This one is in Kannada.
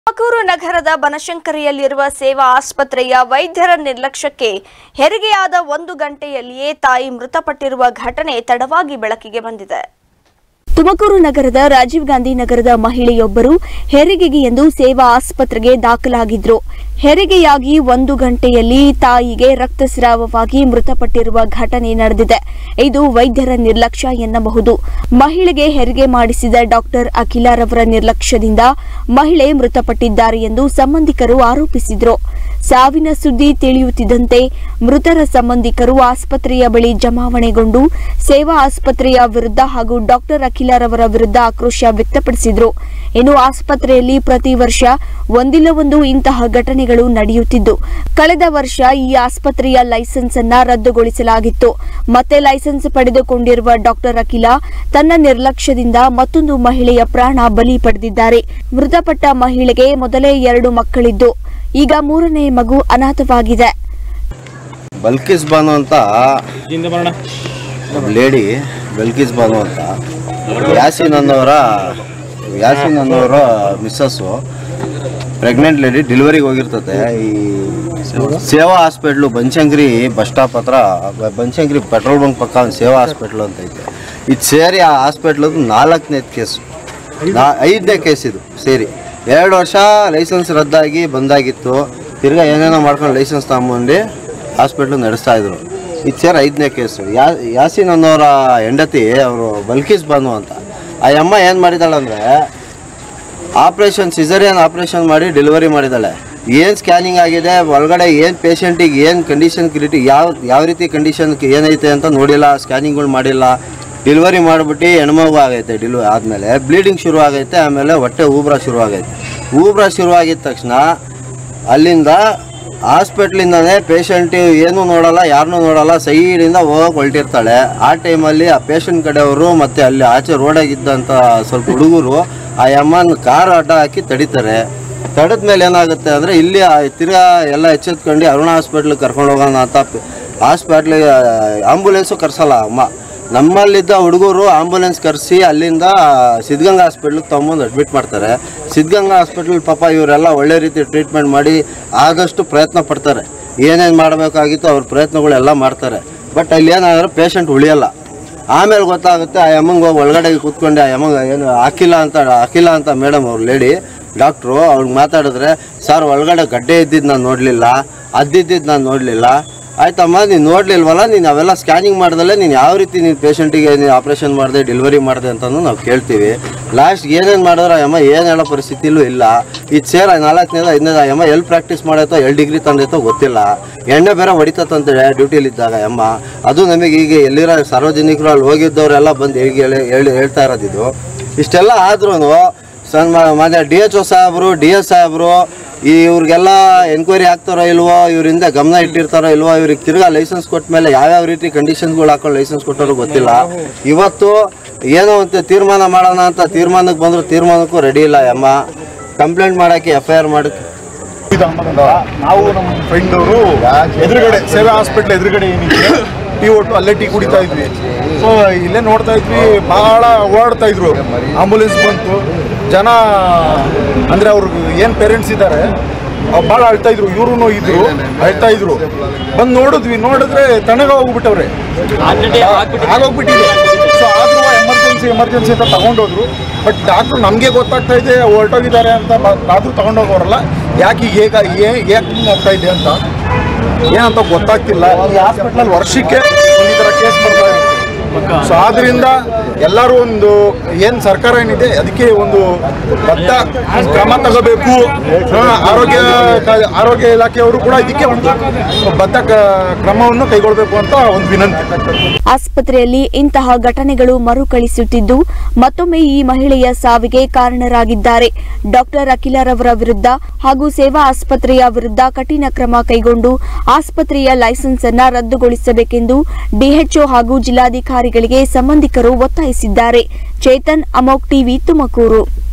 ತುಮಕೂರು ನಗರದ ಬನಶಂಕರಿಯಲ್ಲಿರುವ ಸೇವಾ ಆಸ್ಪತ್ರೆಯ ವೈದ್ಯರ ನಿರ್ಲಕ್ಷ್ಯಕ್ಕೆ ಹೆರಿಗೆಯಾದ ಒಂದು ಗಂಟೆಯಲ್ಲಿಯೇ ತಾಯಿ ಮೃತಪಟ್ಟಿರುವ ಘಟನೆ ತಡವಾಗಿ ಬೆಳಕಿಗೆ ಬಂದಿದೆ ತುಮಕೂರು ನಗರದ ರಾಜೀವ್ ಗಾಂಧಿ ನಗರದ ಮಹಿಳೆಯೊಬ್ಬರು ಹೆರಿಗೆಗೆ ಎಂದು ಸೇವಾ ಆಸ್ಪತ್ರೆಗೆ ದಾಖಲಾಗಿದ್ರು ಹೆರಿಗೆಯಾಗಿ ಒಂದು ಗಂಟೆಯಲ್ಲಿ ತಾಯಿಗೆ ರಕ್ತಸ್ರಾವವಾಗಿ ಮೃತಪಟ್ಟಿರುವ ಘಟನೆ ನಡೆದಿದೆ ಇದು ವೈದ್ಯರ ನಿರ್ಲಕ್ಷ್ಯ ಎನ್ನಬಹುದು ಮಹಿಳೆಗೆ ಹೆರಿಗೆ ಮಾಡಿಸಿದ ಡಾಕ್ಟರ್ ಅಖಿಲಾರವರ ನಿರ್ಲಕ್ಷ್ಯದಿಂದ ಮಹಿಳೆ ಮೃತಪಟ್ಟಿದ್ದಾರೆ ಎಂದು ಸಂಬಂಧಿಕರು ಆರೋಪಿಸಿದ್ರು ಸಾವಿನ ಸುದ್ದಿ ತಿಳಿಯುತ್ತಿದ್ದಂತೆ ಮೃತರ ಸಂಬಂಧಿಕರು ಆಸ್ಪತ್ರೆಯ ಬಳಿ ಜಮಾವಣೆಗೊಂಡು ಸೇವಾ ಆಸ್ಪತ್ರೆಯ ವಿರುದ್ಧ ಹಾಗೂ ಡಾಕ್ಟರ್ ಅಖಿಲಾರವರ ವಿರುದ್ಧ ಆಕ್ರೋಶ ವ್ಯಕ್ತಪಡಿಸಿದ್ರು ಇನ್ನು ಆಸ್ಪತ್ರೆಯಲ್ಲಿ ಪ್ರತಿ ವರ್ಷ ಒಂದಿಲ್ಲ ಒಂದು ಇಂತಹ ಘಟನೆಗಳು ನಡೆಯುತ್ತಿದ್ದು ಕಳೆದ ವರ್ಷ ಈ ಆಸ್ಪತ್ರೆಯ ಲೈಸೆನ್ಸ್ ಅನ್ನ ರದ್ದುಗೊಳಿಸಲಾಗಿತ್ತು ಮತ್ತೆ ಲೈಸೆನ್ಸ್ ಪಡೆದುಕೊಂಡಿರುವ ಡಾಕ್ಟರ್ ಅಖಿಲ ತನ್ನ ನಿರ್ಲಕ್ಷ್ಯದಿಂದ ಮತ್ತೊಂದು ಮಹಿಳೆಯ ಪ್ರಾಣ ಬಲಿ ಪಡೆದಿದ್ದಾರೆ ಮೃತಪಟ್ಟ ಮಹಿಳೆಗೆ ಮೊದಲೇ ಎರಡು ಮಕ್ಕಳಿದ್ದು ಈಗ ಮೂರನೇ ಮಗು ಅನಾಥವಾಗಿದೆ ಬಲ್ಕಿಸ್ ಬಾನು ಅಂತ ಹಿಂದೆ ಬರೋಣ ಲೇಡಿ ಬಲ್ಕಿಸ್ ಬಾನು ಅಂತ ಯಾಸಿನ್ ಅನ್ನೋರ ಯಾಸಿನ್ ಅನ್ನೋರ ಮಿಸ್ಸಸ್ಸು ಪ್ರೆಗ್ನೆಂಟ್ ಲೇಡಿ ಡೆಲಿವರಿಗೆ ಹೋಗಿರ್ತದೆ ಈ Seva hospital Banashankari bus stop ಹತ್ರ ಬ- ಬನಶಂಕರಿ ಪೆಟ್ರೋಲ್ ಬಂಕ್ ಪಕ್ಕ ಒಂದು ಸೇವಾ ಹಾಸ್ಪಿಟ್ಲು ಅಂತ ಐತೆ ಇದು ಸೇರಿ ಆ ಹಾಸ್ಪಿಟ್ಲದು ನಾಲ್ಕನೇ ಕೇಸು ನಾ ಐದನೇ ಕೇಸ್ ಇದು ಸೇರಿ ಎರಡು ವರ್ಷ ಲೈಸೆನ್ಸ್ ರದ್ದಾಗಿ ಬಂದಾಗಿತ್ತು ತಿರ್ಗಾ ಏನೇನೋ ಮಾಡ್ಕೊಂಡು ಲೈಸೆನ್ಸ್ ತಗೊಂಬಂದು ಹಾಸ್ಪಿಟ್ಲು ನಡೆಸ್ತಾ ಇದ್ರು ಇದು ಸೇರಿ ಐದನೇ ಕೇಸು ಯಾ ಯಾಸಿನ್ ಅನ್ನೋರ ಹೆಂಡತಿ ಅವರು ಬಲ್ಕಿಸ್ ಬಾನು ಅಂತ ಆ ಅಮ್ಮ ಏನು ಮಾಡಿದಾಳೆ ಅಂದರೆ ಆಪ್ರೇಷನ್ ಸಿಸರಿಯನ್ ಆಪ್ರೇಷನ್ ಮಾಡಿ ಡೆಲಿವರಿ ಮಾಡಿದ್ದಾಳೆ ಏನು ಸ್ಕ್ಯಾನಿಂಗ್ ಆಗಿದೆ ಒಳಗಡೆ ಏನು ಪೇಷಂಟಿಗೆ ಏನು ಕಂಡೀಷನ್ ಕ್ರಿಟಿ ಯಾವ ಯಾವ ರೀತಿ ಕಂಡೀಷನ್ ಏನೈತೆ ಅಂತ ನೋಡಿಲ್ಲ ಸ್ಕ್ಯಾನಿಂಗ್ಗಳು ಮಾಡಿಲ್ಲ ಡೆಲಿವರಿ ಮಾಡಿಬಿಟ್ಟು ಹೆಣ್ಮಗು ಆಗೈತೆ ಡೆಲಿವರಿ ಆದಮೇಲೆ ಬ್ಲೀಡಿಂಗ್ ಶುರು ಆಗೈತೆ ಆಮೇಲೆ ಹೊಟ್ಟೆ ಊಬ್ರ ಶುರು ಆಗೈತೆ ಊಬ್ರ ಶುರು ಆಗಿದ ತಕ್ಷಣ ಅಲ್ಲಿಂದ ಹಾಸ್ಪಿಟ್ಲಿಂದನೇ ಪೇಷಂಟ್ ಏನೂ ನೋಡಲ್ಲ ಯಾರನ್ನೂ ನೋಡಲ್ಲ ಸೈಡಿಂದ ಹೋಗಕ್ಕೆ ಹೊರಟಿರ್ತಾಳೆ ಆ ಟೈಮಲ್ಲಿ ಆ ಪೇಷಂಟ್ ಕಡೆಯವರು ಮತ್ತು ಅಲ್ಲಿ ಆಚೆ ರೋಡಾಗಿದ್ದಂಥ ಸ್ವಲ್ಪ ಹುಡುಗರು ಆ ಅಮ್ಮನ ಕಾರ್ ಅಡ್ಡ ಹಾಕಿ ತಡಿತಾರೆ ತಡೆದ ಮೇಲೆ ಏನಾಗುತ್ತೆ ಅಂದರೆ ಇಲ್ಲಿ ಆ ತಿರ್ಗಾ ಎಲ್ಲ ಎಚ್ಚೆತ್ಕೊಂಡು ಅರುಣ ಹಾಸ್ಪಿಟ್ಲಿಗೆ ಕರ್ಕೊಂಡು ಹೋಗೋಣ ಅಂತ ಹಾಸ್ಪಿಟ್ಲಿಗೆ ಆಂಬುಲೆನ್ಸು ಕರ್ಸಲ್ಲ ಅಮ್ಮ ನಮ್ಮಲ್ಲಿದ್ದ ಹುಡುಗರು ಆಂಬುಲೆನ್ಸ್ ಕರೆಸಿ ಅಲ್ಲಿಂದ ಸಿದ್ಧಗಂಗಾ ಹಾಸ್ಪಿಟ್ಲಿಗೆ ತೊಗೊಂಬಂದು ಅಡ್ಮಿಟ್ ಮಾಡ್ತಾರೆ ಸಿದ್ಧಗಂಗಾ ಹಾಸ್ಪಿಟ್ಲ್ ಪಾಪ ಇವರೆಲ್ಲ ಒಳ್ಳೆ ರೀತಿ ಟ್ರೀಟ್ಮೆಂಟ್ ಮಾಡಿ ಆದಷ್ಟು ಪ್ರಯತ್ನ ಪಡ್ತಾರೆ ಏನೇನು ಮಾಡಬೇಕಾಗಿತ್ತು ಅವ್ರ ಪ್ರಯತ್ನಗಳೆಲ್ಲ ಮಾಡ್ತಾರೆ ಬಟ್ ಅಲ್ಲಿ ಏನಾದರೂ ಪೇಷಂಟ್ ಉಳಿಯಲ್ಲ ಆಮೇಲೆ ಗೊತ್ತಾಗುತ್ತೆ ಆ ಅಮ್ಮಂಗೆ ಹೋಗಿ ಒಳಗಡೆ ಕೂತ್ಕೊಂಡು ಆ ಅಮ್ಮಂಗೆ ಏನು ಅಖಿಲ ಅಂತ ಅಖಿಲ ಅಂತ ಮೇಡಮ್ ಅವ್ರು ಲೇಡಿ ಡಾಕ್ಟ್ರು ಅವ್ರಿಗೆ ಮಾತಾಡಿದ್ರೆ ಸರ್ ಒಳಗಡೆ ಗಡ್ಡೆ ಇದ್ದಿದ್ದು ನಾನು ನೋಡಲಿಲ್ಲ ಅದ್ದಿದ್ದು ನಾನು ನೋಡಲಿಲ್ಲ ಆಯ್ತಮ್ಮ ನೀನು ನೋಡ್ಲಿಲ್ವಲ್ಲ ನೀನು ಅವೆಲ್ಲ ಸ್ಕ್ಯಾನಿಂಗ್ ಮಾಡ್ದಲ್ಲೇ ನೀನು ಯಾವ ರೀತಿ ನೀನು ಪೇಷಂಟಿಗೆ ನೀನು ಆಪ್ರೇಷನ್ ಮಾಡಿದೆ ಡೆಲಿವರಿ ಮಾಡಿದೆ ಅಂತಲೂ ನಾವು ಕೇಳ್ತೀವಿ ಲಾಸ್ಟ್ ಏನೇನು ಮಾಡಿದ್ರೆ ಅಮ್ಮ ಏನು ಹೇಳೋ ಪರಿಸ್ಥಿತಿಲೂ ಇಲ್ಲ ಇದು ಸೇರ ನಾಲ್ಕನೇದು ಐದನೇದು ಅಮ್ಮ ಎಲ್ಲಿ ಪ್ರಾಕ್ಟೀಸ್ ಮಾಡೈತೋ ಎಲ್ಲಿ ಡಿಗ್ರಿ ತಂದೈತೋ ಗೊತ್ತಿಲ್ಲ ಎಣ್ಣೆ ಬೇರೆ ಹೊಡಿತಂತೇಳಿ ಡ್ಯೂಟಿಲಿದ್ದಾಗ ಅಮ್ಮ ಅದು ನಮಗೆ ಈಗ ಎಲ್ಲಿರೋ ಸಾರ್ವಜನಿಕರು ಅಲ್ಲಿ ಹೋಗಿದ್ದವರೆಲ್ಲ ಬಂದು ಹೇಳಿ ಹೇಳಿ ಹೇಳಿ ಹೇಳ್ತಾ ಇರೋದಿದು ಇಷ್ಟೆಲ್ಲ ಆದ್ರೂ ಸಣ್ಣ ಮಾನ್ಯ ಡಿ ಎಚ್ ಒ ಸಾಹೇಬರು ಡಿ ಎಸ್ ಸಾಹೇಬರು ಈ ಇವ್ರಿಗೆಲ್ಲ ಎನ್ಕ್ವೈರಿ ಆಗ್ತಾರೋ ಇಲ್ವೋ ಇವರಿಂದ ಗಮನ ಇಟ್ಟಿರ್ತಾರೋ ಇಲ್ವೋ ಇವ್ರಿಗೆ ತಿರ್ಗಾ ಲೈಸೆನ್ಸ್ ಕೊಟ್ಟ ಮೇಲೆ ಯಾವ್ಯಾವ ರೀತಿ ಕಂಡೀಷನ್ಸ್ಗಳು ಹಾಕೊಂಡು ಲೈಸೆನ್ಸ್ ಕೊಟ್ಟರು ಗೊತ್ತಿಲ್ಲ ಇವತ್ತು ಏನೋ ಒಂದು ತೀರ್ಮಾನ ಮಾಡೋಣ ಅಂತ ತೀರ್ಮಾನಕ್ಕೆ ಬಂದ್ರು ತೀರ್ಮಾನಕ್ಕೂ ರೆಡಿ ಇಲ್ಲ ಅಮ್ಮ ಕಂಪ್ಲೇಂಟ್ ಮಾಡೋಕ್ಕೆ ಎಫ್ ಐ ಆರ್ ಮಾಡೋಕ್ಕೆ ನಾವು ನಮ್ಮ ಫ್ರೆಂಡ್ ಅವರು ಎದುರುಗಡೆ ಸೇವಾ ಹಾಸ್ಪಿಟ್ಲ್ ಎದುರುಗಡೆ ಏನಿದೆ ಟೀ ಒಟ್ಟು ಅಲ್ಲೇ ಟೀ ಕುಡಿತಾ ಇದ್ವಿ ಸೊ ಇಲ್ಲೇ ನೋಡ್ತಾ ಇದ್ವಿ ಬಹಳ ಓಡಾಡ್ತಾ ಇದ್ರು ಆಂಬುಲೆನ್ಸ್ ಬಂತು ಜನ ಅಂದ್ರೆ ಅವ್ರಿಗೆ ಏನು ಪೇರೆಂಟ್ಸ್ ಇದ್ದಾರೆ ಅವ್ರು ಭಾಳ ಅಳ್ತಾ ಇದ್ರು ಇವ್ರು ಇದ್ರು ಅಳ್ತಾ ಇದ್ರು ಬಂದು ನೋಡಿದ್ವಿ ನೋಡಿದ್ರೆ ತನಗ ಹೋಗ್ಬಿಟ್ಟವ್ರೆ ಆಗೋಗ್ಬಿಟ್ಟಿದೆ ಸೊ ಆದ್ರೂ ಎಮರ್ಜೆನ್ಸಿ ಎಮರ್ಜೆನ್ಸಿ ಅಂತ ತಗೊಂಡೋದ್ರು ಬಟ್ ಡಾಕ್ಟ್ರು ನಮಗೆ ಗೊತ್ತಾಗ್ತಾ ಇದೆ ಹೊರಟೋಗಿದ್ದಾರೆ ಅಂತ ಆದ್ರೂ ತಗೊಂಡೋಗೋರಲ್ಲ ಯಾಕೆ ಈಗ ಹೇಗ ಯಾಕೆ ಹೋಗ್ತಾ ಇದೆ ಅಂತ ಏನಂತ ಗೊತ್ತಾಗ್ತಿಲ್ಲ ಈ ಹಾಸ್ಪಿಟ್ಲಲ್ಲಿ ವರ್ಷಕ್ಕೆ ಈ ಥರ ಕೇಸ್ ಬರ್ತಾ ಇರುತ್ತೆ ಸೊ ಆದ್ರಿಂದ ಎಲ್ಲರೂ ಒಂದು ಏನು ಸರ್ಕಾರ ಏನಿದೆ ಅದಕ್ಕೆ ಒಂದು ಬದ್ಧ ಕ್ರಮ ತಗೋಬೇಕು ಹಾ, ಆರೋಗ್ಯ ಕ- ಆರೋಗ್ಯ ಇಲಾಖೆಯವರು ಕೂಡ ಇದಕ್ಕೆ ಒಂದು ಬದ್ಧ ಕ- ಕ್ರಮವನ್ನು ಕೈಗೊಳ್ಳಬೇಕು ಅಂತ ಒಂದು ವಿನಂತಿ ಆಸ್ಪತ್ರೆಯಲ್ಲಿ ಇಂತಹ ಘಟನೆಗಳು ಮರುಕಳಿಸುತ್ತಿದ್ದು ಮತ್ತೊಮ್ಮೆ ಈ ಮಹಿಳೆಯ ಸಾವಿಗೆ ಕಾರಣರಾಗಿದ್ದಾರೆ ಡಾಕ್ಟರ್ ಅಖಿಲರವರ ವಿರುದ್ಧ ಹಾಗೂ ಸೇವಾ ಆಸ್ಪತ್ರೆಯ ವಿರುದ್ಧ ಕಠಿಣ ಕ್ರಮ ಕೈಗೊಂಡು ಆಸ್ಪತ್ರೆಯ ಲೈಸೆನ್ಸ್ ಅನ್ನ ರದ್ದುಗೊಳಿಸಬೇಕೆಂದು ಡಿಎಚ್ಒ ಹಾಗೂ ಜಿಲ್ಲಾಧಿಕಾರಿಗಳಿಗೆ ಸಂಬಂಧಿಕರು ಒತ್ತಾಯಿಸಿದ್ದಾರೆ ಚೇತನ್ ಅಮೋಕ್ ಟಿವಿ ತುಮಕೂರು